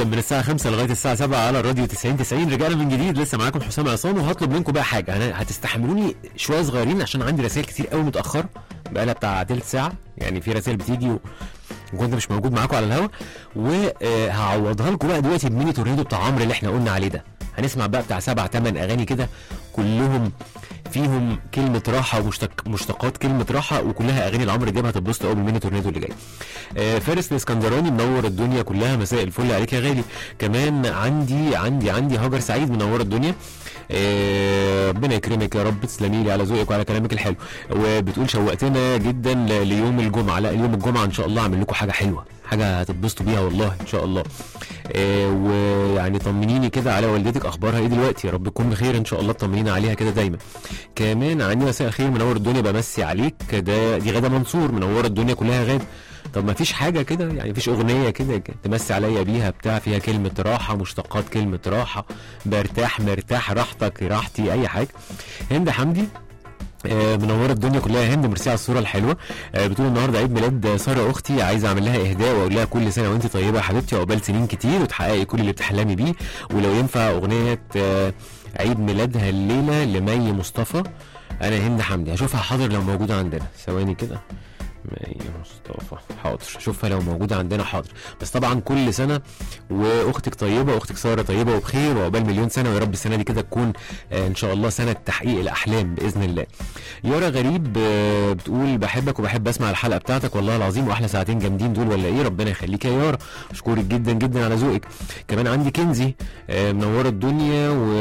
من الساعة 5 لغاية الساعة 7 على الراديو 90 90 رجعنا من جديد لسه معاكم حسام عصام وهطلب منكم بقى حاجة أنا هتستحملوني شوية صغيرين عشان عندي رسائل كتير قوي متأخرة بقى لها بتاع تلت ساعة يعني في رسائل بتيجي و... وكنت مش موجود معاكم على الهوا وهعوضها لكم بقى دلوقتي بميني تورنيدو بتاع عمرو اللي احنا قلنا عليه ده هنسمع بقى بتاع سبع ثمان اغاني كده كلهم فيهم كلمة راحة ومشتق مشتقات كلمة راحة وكلها أغاني لعمرو دياب هتتبسطوا قوي بالميني تورنيدو اللي جاي. آه فارس الاسكندراني منور الدنيا كلها مساء الفل عليك يا غالي. كمان عندي عندي عندي هاجر سعيد منور الدنيا. آه ربنا يكرمك يا رب تسلمي لي على ذوقك وعلى كلامك الحلو وبتقول شوقتنا جدا ل- ليوم الجمعة لا يوم الجمعة إن شاء الله أعمل لكم حاجة حلوة حاجة هتتبسطوا بيها والله إن شاء الله. آه ويعني طمنيني كده على والدتك اخبارها ايه دلوقتي يا رب تكون بخير ان شاء الله طمنينا عليها كده دايما كمان عندي مساء الخير منور الدنيا بمسي عليك ده دي غاده منصور منوره الدنيا كلها غاده طب ما فيش حاجه كده يعني فيش اغنيه كده ك- تمسي عليا بيها بتاع فيها كلمه راحه مشتقات كلمه راحه برتاح مرتاح راحتك راحتي اي حاجه هند حمدي آه، منوره الدنيا كلها يا هند ميرسي على الصوره الحلوه آه، بتقول النهارده عيد ميلاد ساره اختي عايزه اعمل لها اهداء واقول لها كل سنه وانت طيبه يا حبيبتي عقبال سنين كتير وتحققي كل اللي بتحلمي بيه ولو ينفع اغنيه آه، عيد ميلادها الليله لمي مصطفى انا هند حمدي هشوفها حاضر لو موجوده عندنا ثواني كده مي مصطفى حاضر شوفها لو موجوده عندنا حاضر بس طبعا كل سنه واختك طيبه واختك ساره طيبه وبخير وعقبال مليون سنه ويا رب السنه دي كده تكون آه، ان شاء الله سنه تحقيق الاحلام باذن الله يارا غريب آه، بتقول بحبك وبحب اسمع الحلقه بتاعتك والله العظيم واحلى ساعتين جامدين دول ولا ايه ربنا يخليك يا يارا اشكرك جدا جدا على ذوقك كمان عندي كنزي آه، منوره الدنيا و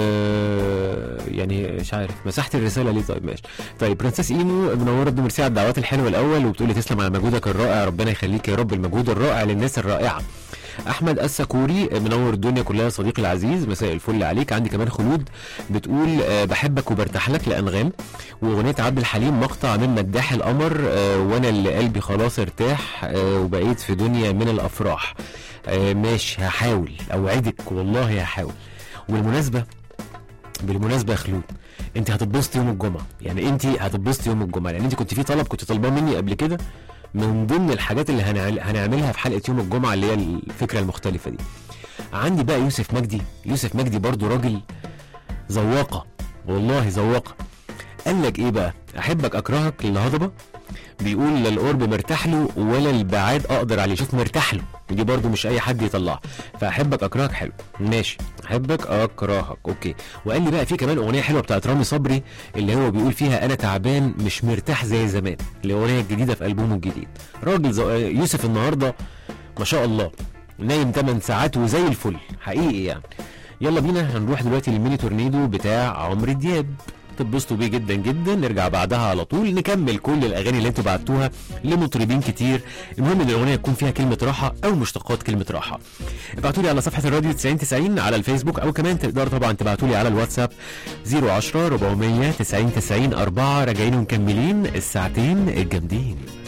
يعني مش عارف مسحت الرساله ليه طيب ماشي طيب برنسس ايمو منوره الدنيا ميرسي على الدعوات الحلوه الاول وبتقولي تسلم على مجهودك الرائع ربنا يخليك يا رب المجهود الرائع للناس الرائعه احمد السكوري منور الدنيا كلها صديقي العزيز مساء الفل عليك عندي كمان خلود بتقول آه، بحبك وبرتاح لك لانغام واغنيه عبد الحليم مقطع من مداح القمر آه، وانا اللي قلبي خلاص ارتاح آه، وبقيت في دنيا من الافراح آه، ماشي هحاول اوعدك والله هحاول والمناسبه بالمناسبه يا خلود انت هتتبسطي يوم الجمعه يعني انت هتتبسطي يوم الجمعه لان انت كنت في طلب كنت طالباه مني قبل كده من ضمن الحاجات اللي هنعل- هنعملها في حلقه يوم الجمعه اللي هي الفكره المختلفه دي عندي بقى يوسف مجدي يوسف مجدي برضو راجل ذواقه والله ذواقه قال لك ايه بقى احبك اكرهك للهضبه بيقول لا القرب مرتاح له ولا البعاد اقدر عليه شوف مرتاح له دي برضو مش اي حد يطلعها فاحبك اكرهك حلو ماشي احبك اكرهك اوكي وقال لي بقى في كمان اغنيه حلوه بتاعت رامي صبري اللي هو بيقول فيها انا تعبان مش مرتاح زي زمان الاغنيه الجديده في البومه الجديد راجل زو... يوسف النهارده ما شاء الله نايم 8 ساعات وزي الفل حقيقي يعني يلا بينا هنروح دلوقتي للميني تورنيدو بتاع عمرو دياب تتبسطوا بيه جدا جدا نرجع بعدها على طول نكمل كل الاغاني اللي انتوا بعتوها لمطربين كتير المهم ان الاغنيه تكون فيها كلمه راحه او مشتقات كلمه راحه ابعتوا لي على صفحه الراديو 90 90 على الفيسبوك او كمان تقدروا طبعا تبعتوا لي على الواتساب 010 400 90 90 4 راجعين ومكملين الساعتين الجامدين